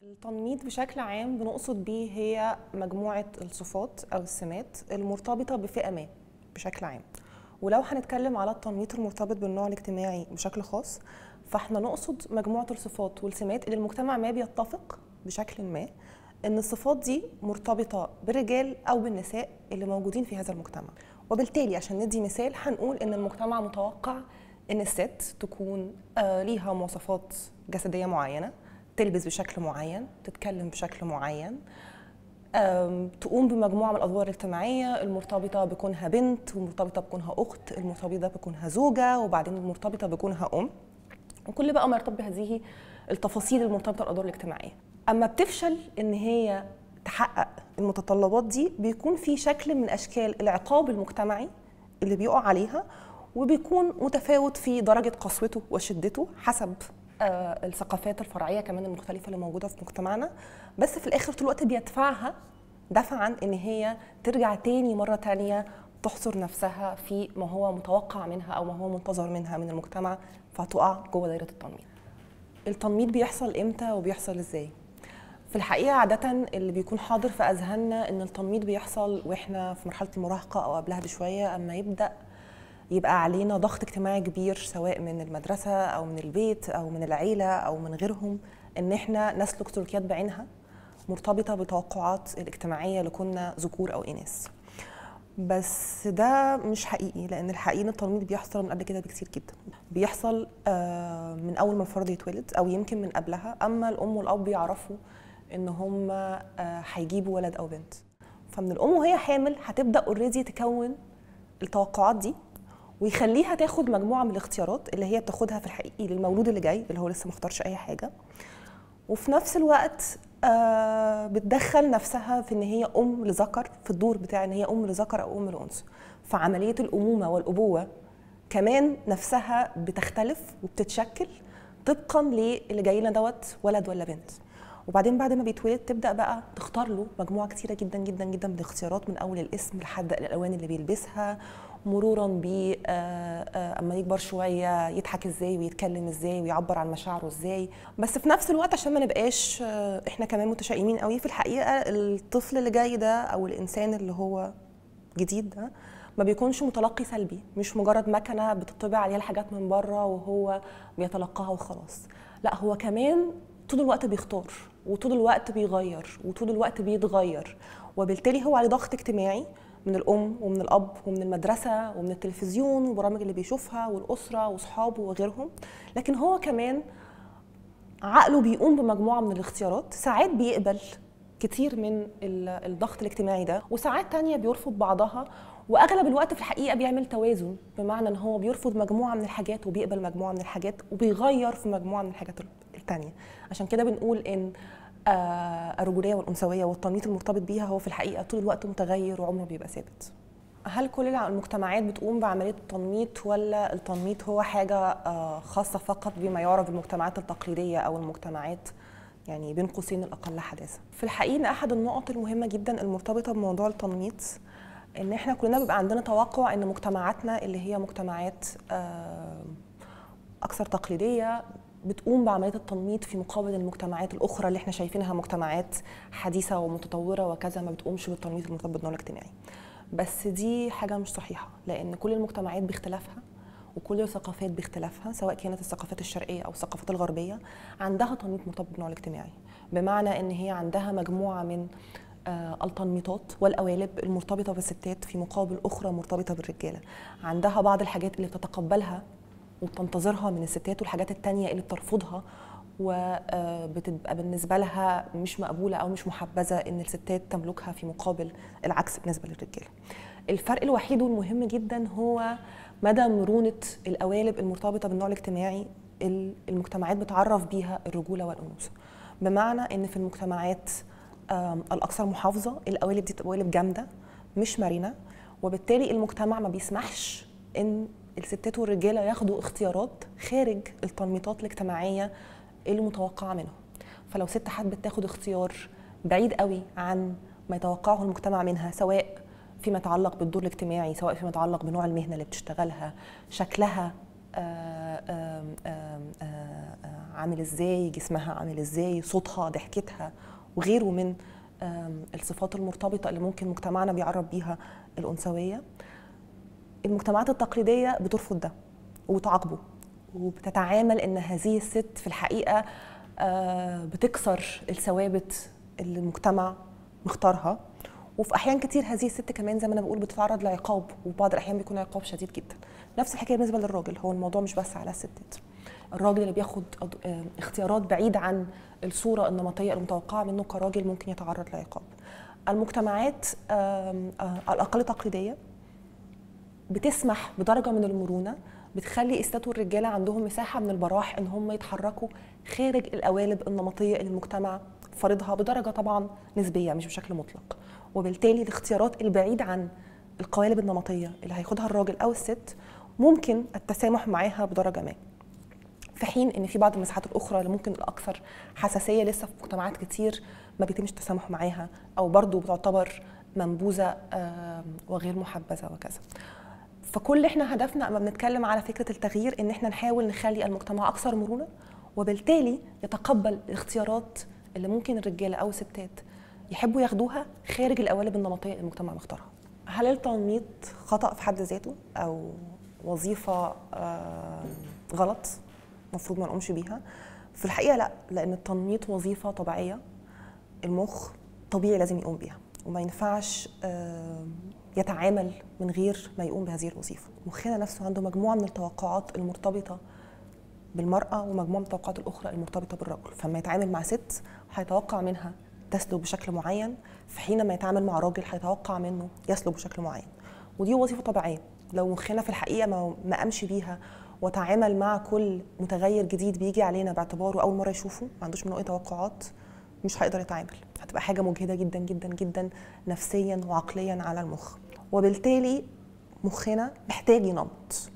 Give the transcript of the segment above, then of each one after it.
التنميط بشكل عام بنقصد بيه هي مجموعة الصفات أو السمات المرتبطة بفئة ما بشكل عام ولو هنتكلم على التنميط المرتبط بالنوع الاجتماعي بشكل خاص فاحنا نقصد مجموعة الصفات والسمات اللي المجتمع ما بيتفق بشكل ما ان الصفات دي مرتبطة بالرجال أو بالنساء اللي موجودين في هذا المجتمع وبالتالي عشان ندي مثال هنقول ان المجتمع متوقع ان الست تكون آه، ليها مواصفات جسدية معينة تلبس بشكل معين تتكلم بشكل معين أم، تقوم بمجموعة من الأدوار الاجتماعية المرتبطة بكونها بنت والمرتبطة بكونها أخت المرتبطة بكونها زوجة وبعدين المرتبطة بكونها أم وكل بقى ما يرتبط بهذه التفاصيل المرتبطة بالأدوار الاجتماعية أما بتفشل إن هي تحقق المتطلبات دي بيكون في شكل من أشكال العقاب المجتمعي اللي بيقع عليها وبيكون متفاوت في درجة قسوته وشدته حسب آه، الثقافات الفرعيه كمان المختلفه اللي موجوده في مجتمعنا بس في الاخر طول الوقت بيدفعها دفعا ان هي ترجع تاني مره تانية تحصر نفسها في ما هو متوقع منها او ما هو منتظر منها من المجتمع فتقع جوه دايره التنميط. التنميط بيحصل امتى وبيحصل ازاي؟ في الحقيقه عاده اللي بيكون حاضر في اذهاننا ان التنميط بيحصل واحنا في مرحله المراهقه او قبلها بشويه اما يبدا يبقى علينا ضغط اجتماعي كبير سواء من المدرسة أو من البيت أو من العيلة أو من غيرهم إن إحنا نسلك سلوكيات بعينها مرتبطة بالتوقعات الاجتماعية لكنا ذكور أو إناث بس ده مش حقيقي لأن الحقيقي إن التنميط بيحصل من قبل كده بكتير جدا بيحصل آه، من أول ما الفرد يتولد أو يمكن من قبلها أما الأم والأب بيعرفوا إن هم آه، هيجيبوا ولد أو بنت فمن الأم وهي حامل هتبدأ اوريدي تكون التوقعات دي ويخليها تاخد مجموعه من الاختيارات اللي هي بتاخدها في الحقيقي للمولود اللي جاي اللي هو لسه ما اختارش اي حاجه وفي نفس الوقت آه بتدخل نفسها في ان هي ام لذكر في الدور بتاع ان هي ام لذكر او ام لانثى فعمليه الامومه والابوه كمان نفسها بتختلف وبتتشكل طبقا للي جاي لنا دوت ولد ولا بنت وبعدين بعد ما بيتولد تبدا بقى تختار له مجموعه كتيره جدا جدا جدا من الاختيارات من اول الاسم لحد الالوان اللي بيلبسها مرورا ب آه، آه، اما يكبر شويه يضحك ازاي ويتكلم ازاي ويعبر عن مشاعره ازاي بس في نفس الوقت عشان ما نبقاش آه، احنا كمان متشائمين قوي في الحقيقه الطفل اللي جاي ده او الانسان اللي هو جديد ده ما بيكونش متلقي سلبي مش مجرد مكنه بتطبع عليها الحاجات من بره وهو بيتلقاها وخلاص لا هو كمان طول الوقت بيختار وطول الوقت بيغير وطول الوقت بيتغير وبالتالي هو عليه ضغط اجتماعي من الام ومن الاب ومن المدرسه ومن التلفزيون والبرامج اللي بيشوفها والاسره واصحابه وغيرهم لكن هو كمان عقله بيقوم بمجموعه من الاختيارات ساعات بيقبل كتير من ال- الضغط الاجتماعي ده وساعات تانية بيرفض بعضها واغلب الوقت في الحقيقه بيعمل توازن بمعنى ان هو بيرفض مجموعه من الحاجات وبيقبل مجموعه من الحاجات وبيغير في مجموعه من الحاجات التانية عشان كده بنقول ان آه، الرجوليه والانثويه والتنميط المرتبط بيها هو في الحقيقه طول الوقت متغير وعمره ما بيبقى ثابت هل كل الع- المجتمعات بتقوم بعمليه التنميط ولا التنميط هو حاجه آه، خاصه فقط بما يعرف بالمجتمعات التقليديه او المجتمعات يعني بين قوسين الاقل حداثه في الحقيقه إن احد النقط المهمه جدا المرتبطه بموضوع التنميط ان احنا كلنا بيبقى عندنا توقع ان مجتمعاتنا اللي هي مجتمعات آه، اكثر تقليديه بتقوم بعمليه التنميط في مقابل المجتمعات الاخرى اللي احنا شايفينها مجتمعات حديثه ومتطوره وكذا ما بتقومش بالتنميط المرتبط بالنوع الاجتماعي بس دي حاجه مش صحيحه لان كل المجتمعات باختلافها وكل الثقافات باختلافها سواء كانت الثقافات الشرقيه او الثقافات الغربيه عندها تنميط مرتبط بالنوع الاجتماعي بمعنى ان هي عندها مجموعه من آه، التنميطات والقوالب المرتبطه بالستات في مقابل اخرى مرتبطه بالرجاله عندها بعض الحاجات اللي بتتقبلها وبتنتظرها من الستات والحاجات التانية اللي بترفضها وبتبقى بالنسبة لها مش مقبولة أو مش محبذة إن الستات تملكها في مقابل العكس بالنسبة للرجالة الفرق الوحيد والمهم جدا هو مدى مرونة القوالب المرتبطة بالنوع الاجتماعي ال- المجتمعات بتعرف بيها الرجولة والأنوثة بمعنى إن في المجتمعات آم، الأكثر محافظة القوالب دي بتبقى قوالب جامدة مش مرنة وبالتالي المجتمع ما بيسمحش إن الستات والرجاله ياخدوا اختيارات خارج التنميطات الاجتماعيه المتوقعه منهم فلو ست حبت تاخد اختيار بعيد قوي عن ما يتوقعه المجتمع منها سواء فيما يتعلق بالدور الاجتماعي سواء فيما يتعلق بنوع المهنه اللي بتشتغلها شكلها آه، آم، آم، آه، آه، عامل ازاي جسمها عامل ازاي صوتها ضحكتها وغيره من الصفات المرتبطه اللي ممكن مجتمعنا بيعرف بيها الانثويه المجتمعات التقليديه بترفض ده وبتعاقبه وبتتعامل ان هذه الست في الحقيقه بتكسر الثوابت اللي المجتمع مختارها وفي احيان كتير هذه الست كمان زي ما انا بقول بتتعرض لعقاب وبعض الاحيان بيكون عقاب شديد جدا نفس الحكايه بالنسبه للراجل هو الموضوع مش بس على الستات الراجل اللي بياخد اختيارات بعيد عن الصوره النمطيه المتوقعه منه كراجل ممكن يتعرض لعقاب المجتمعات الاقل تقليديه بتسمح بدرجه من المرونه بتخلي الستات والرجاله عندهم مساحه من البراح ان هم يتحركوا خارج القوالب النمطيه اللي المجتمع فرضها بدرجه طبعا نسبيه مش بشكل مطلق وبالتالي الاختيارات البعيد عن القوالب النمطيه اللي هياخدها الراجل او الست ممكن التسامح معاها بدرجه ما في حين ان في بعض المساحات الاخرى اللي ممكن الاكثر حساسيه لسه في مجتمعات كتير ما بيتمش التسامح معاها او برضو بتعتبر منبوذه وغير محبذه وكذا فكل احنا هدفنا اما بنتكلم على فكره التغيير ان احنا نحاول نخلي المجتمع اكثر مرونه وبالتالي يتقبل الاختيارات اللي ممكن الرجاله او الستات يحبوا ياخدوها خارج القوالب النمطيه اللي المجتمع مختارها. هل التنميط خطا في حد ذاته او وظيفه غلط المفروض ما نقومش بيها؟ في الحقيقه لا لان التنميط وظيفه طبيعيه المخ طبيعي لازم يقوم بيها وما ينفعش يتعامل من غير ما يقوم بهذه الوظيفه مخنا نفسه عنده مجموعه من التوقعات المرتبطه بالمراه ومجموعه من التوقعات الاخرى المرتبطه بالرجل فلما يتعامل مع ست هيتوقع منها تسلك بشكل معين في حين ما يتعامل مع راجل هيتوقع منه يسلك بشكل معين ودي وظيفه طبيعيه لو مخنا في الحقيقه ما ما قامش بيها وتعامل مع كل متغير جديد بيجي علينا باعتباره اول مره يشوفه ما عندوش منه اي توقعات مش هيقدر يتعامل هتبقى حاجه مجهده جدا جدا جدا نفسيا وعقليا على المخ وبالتالي مخنا محتاج ينمط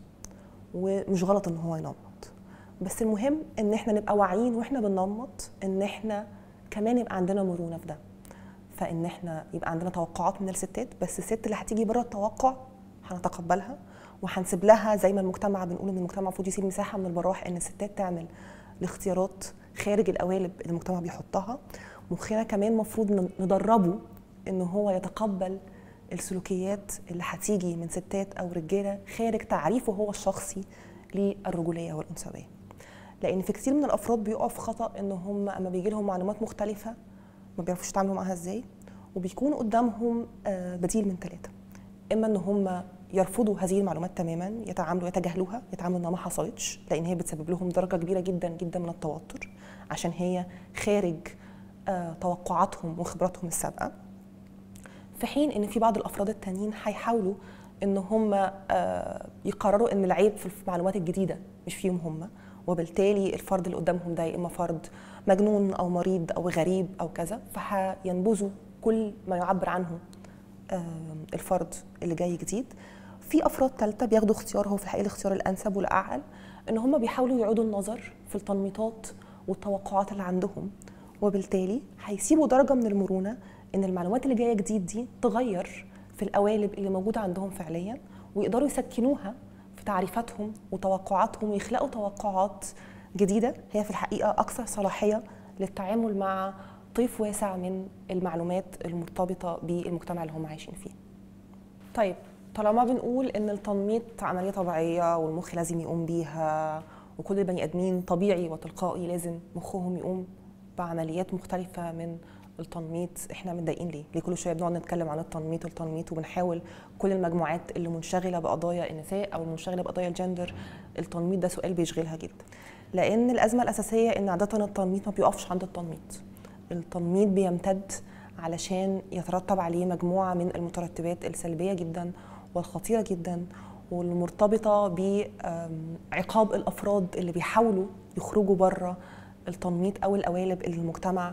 ومش غلط ان هو ينمط بس المهم ان احنا نبقى واعيين واحنا بننمط ان احنا كمان يبقى عندنا مرونه في ده فان احنا يبقى عندنا توقعات من الستات بس الست اللي هتيجي بره التوقع هنتقبلها وهنسيب لها زي ما المجتمع بنقول ان المجتمع المفروض يسيب مساحه من البراح ان الستات تعمل الاختيارات خارج القوالب اللي المجتمع بيحطها مخنا كمان المفروض ندربه ان هو يتقبل السلوكيات اللي هتيجي من ستات او رجاله خارج تعريفه هو الشخصي للرجوليه والانثويه لان في كثير من الافراد بيقعوا في خطا ان هم اما بيجي لهم معلومات مختلفه ما بيعرفوش يتعاملوا معاها ازاي وبيكون قدامهم بديل من ثلاثه اما ان هم يرفضوا هذه المعلومات تماما يتعاملوا يتجاهلوها يتعاملوا انها ما حصلتش لان هي بتسبب لهم درجه كبيره جدا جدا من التوتر عشان هي خارج توقعاتهم وخبراتهم السابقه في حين ان في بعض الافراد التانيين هيحاولوا ان هم يقرروا ان العيب في المعلومات الجديده مش فيهم هم وبالتالي الفرد اللي قدامهم ده يا اما فرد مجنون او مريض او غريب او كذا فهينبذوا كل ما يعبر عنه الفرد اللي جاي جديد في افراد ثالثه بياخدوا اختيار هو في الحقيقه الاختيار الانسب والاعقل ان هم بيحاولوا يعيدوا النظر في التنميطات والتوقعات اللي عندهم وبالتالي هيسيبوا درجه من المرونه ان المعلومات اللي جايه جديد دي تغير في القوالب اللي موجوده عندهم فعليا ويقدروا يسكنوها في تعريفاتهم وتوقعاتهم ويخلقوا توقعات جديده هي في الحقيقه اكثر صلاحيه للتعامل مع طيف واسع من المعلومات المرتبطه بالمجتمع اللي هم عايشين فيه. طيب طالما بنقول ان التنميط عمليه طبيعيه والمخ لازم يقوم بيها وكل البني ادمين طبيعي وتلقائي لازم مخهم يقوم بعمليات مختلفه من التنميط احنا متضايقين ليه؟ ليه كل شويه بنقعد نتكلم عن التنميط التنميط وبنحاول كل المجموعات اللي منشغله بقضايا النساء او المنشغله بقضايا الجندر التنميط ده سؤال بيشغلها جدا. لان الازمه الاساسيه ان عاده التنميط ما بيقفش عند التنميط. التنميط بيمتد علشان يترتب عليه مجموعه من المترتبات السلبيه جدا والخطيره جدا والمرتبطه بعقاب الافراد اللي بيحاولوا يخرجوا بره التنميط او القوالب اللي المجتمع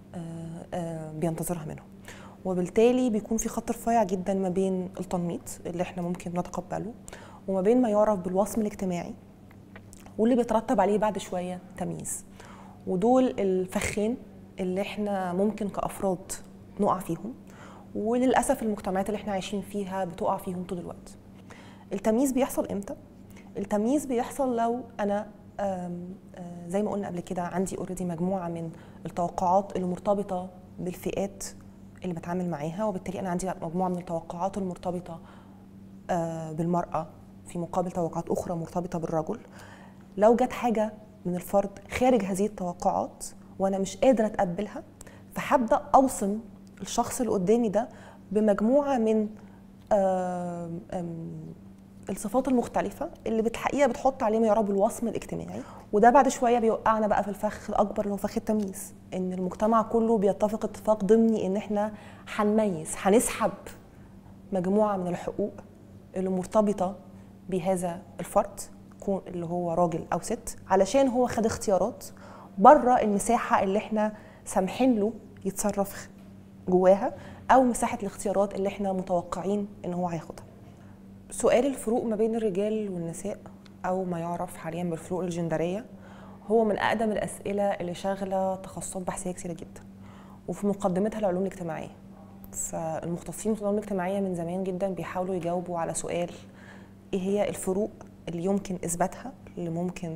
بينتظرها منهم وبالتالي بيكون في خط رفيع جدا ما بين التنميط اللي احنا ممكن نتقبله وما بين ما يعرف بالوصم الاجتماعي واللي بيترتب عليه بعد شويه تمييز ودول الفخين اللي احنا ممكن كافراد نقع فيهم وللاسف المجتمعات اللي احنا عايشين فيها بتقع فيهم طول الوقت التمييز بيحصل امتى التمييز بيحصل لو انا آم، آه، زي ما قلنا قبل كده عندي اوريدي مجموعه من التوقعات اللي مرتبطه بالفئات اللي بتعامل معاها وبالتالي انا عندي مجموعه من التوقعات المرتبطه آه، بالمراه في مقابل توقعات اخرى مرتبطه بالرجل لو جت حاجه من الفرد خارج هذه التوقعات وانا مش قادره اتقبلها فهبدا اوصم الشخص اللي قدامي ده بمجموعه من آم، آم، الصفات المختلفة اللي بالحقيقة بتحط عليه معيار بالوصم الاجتماعي وده بعد شوية بيوقعنا بقى في الفخ الأكبر اللي هو فخ التمييز إن المجتمع كله بيتفق اتفاق ضمني إن إحنا هنميز هنسحب مجموعة من الحقوق اللي مرتبطة بهذا الفرد كون اللي هو راجل أو ست علشان هو خد اختيارات بره المساحة اللي إحنا سامحين له يتصرف جواها أو مساحة الاختيارات اللي إحنا متوقعين إن هو هياخدها سؤال الفروق ما بين الرجال والنساء او ما يعرف حاليا بالفروق الجندريه هو من اقدم الاسئله اللي شاغله تخصصات بحثيه كثيره جدا وفي مقدمتها العلوم الاجتماعيه فالمختصين في العلوم الاجتماعيه من زمان جدا بيحاولوا يجاوبوا على سؤال ايه هي الفروق اللي يمكن اثباتها اللي ممكن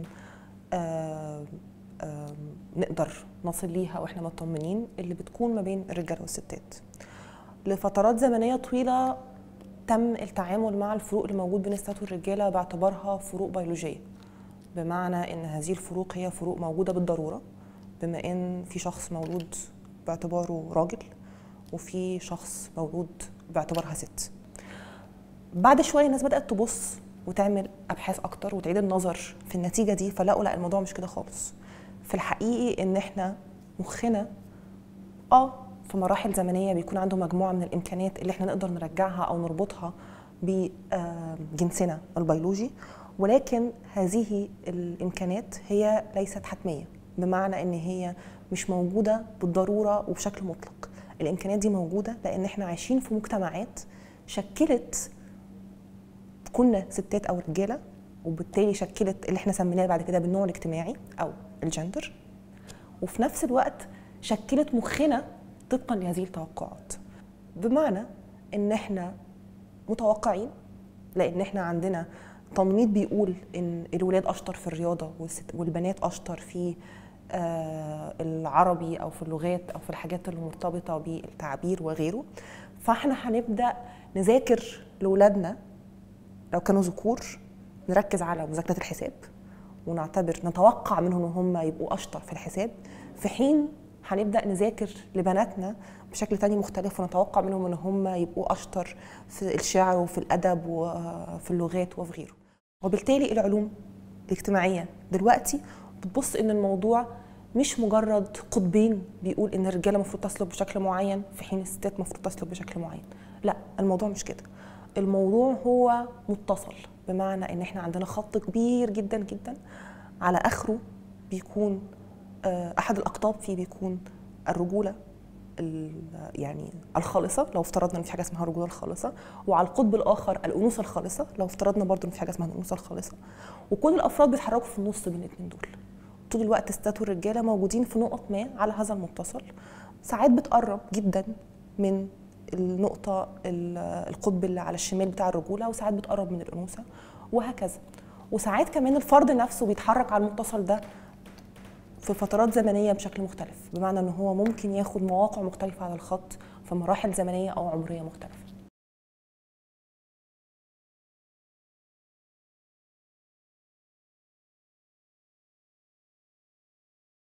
آه آه نقدر نصل ليها واحنا مطمنين اللي بتكون ما بين الرجاله والستات لفترات زمنيه طويله تم التعامل مع الفروق اللي موجود بين الستات والرجاله باعتبارها فروق بيولوجيه بمعنى ان هذه الفروق هي فروق موجوده بالضروره بما ان في شخص مولود باعتباره راجل وفي شخص مولود باعتبارها ست بعد شويه الناس بدات تبص وتعمل ابحاث اكتر وتعيد النظر في النتيجه دي فلقوا لا الموضوع مش كده خالص في الحقيقي ان احنا مخنا اه في مراحل زمنيه بيكون عنده مجموعه من الامكانيات اللي احنا نقدر نرجعها او نربطها بجنسنا البيولوجي ولكن هذه الامكانات هي ليست حتميه بمعنى ان هي مش موجوده بالضروره وبشكل مطلق الامكانيات دي موجوده لان احنا عايشين في مجتمعات شكلت كنا ستات او رجاله وبالتالي شكلت اللي احنا سميناه بعد كده بالنوع الاجتماعي او الجندر وفي نفس الوقت شكلت مخنا طبقا لهذه التوقعات بمعنى ان احنا متوقعين لان احنا عندنا تنميط بيقول ان الولاد اشطر في الرياضه والست- والبنات اشطر في آه، العربي او في اللغات او في الحاجات المرتبطه بالتعبير وغيره فاحنا هنبدا نذاكر لاولادنا لو كانوا ذكور نركز على مذاكره الحساب ونعتبر نتوقع منهم ان هم يبقوا اشطر في الحساب في حين هنبدا نذاكر لبناتنا بشكل تاني مختلف ونتوقع منهم ان هم يبقوا اشطر في الشعر وفي الادب وفي اللغات وفي غيره وبالتالي العلوم الاجتماعيه دلوقتي بتبص ان الموضوع مش مجرد قطبين بيقول ان الرجاله المفروض تسلك بشكل معين في حين الستات المفروض تسلك بشكل معين لا الموضوع مش كده الموضوع هو متصل بمعنى ان احنا عندنا خط كبير جدا جدا على اخره بيكون آه، احد الاقطاب فيه بيكون الرجوله ال- يعني الخالصه لو افترضنا ان في حاجه اسمها الرجوله الخالصه وعلى القطب الاخر الانوثه الخالصه لو افترضنا برضو ان في حاجه اسمها الانوثه الخالصه وكل الافراد بيتحركوا في النص بين الاثنين دول طول الوقت الستات والرجاله موجودين في نقط ما على هذا المتصل ساعات بتقرب جدا من النقطة ال- القطب اللي على الشمال بتاع الرجولة وساعات بتقرب من الأنوثة وهكذا وساعات كمان الفرد نفسه بيتحرك على المتصل ده في فترات زمنية بشكل مختلف بمعنى ان هو ممكن ياخد مواقع مختلفة على الخط في مراحل زمنية او عمرية مختلفة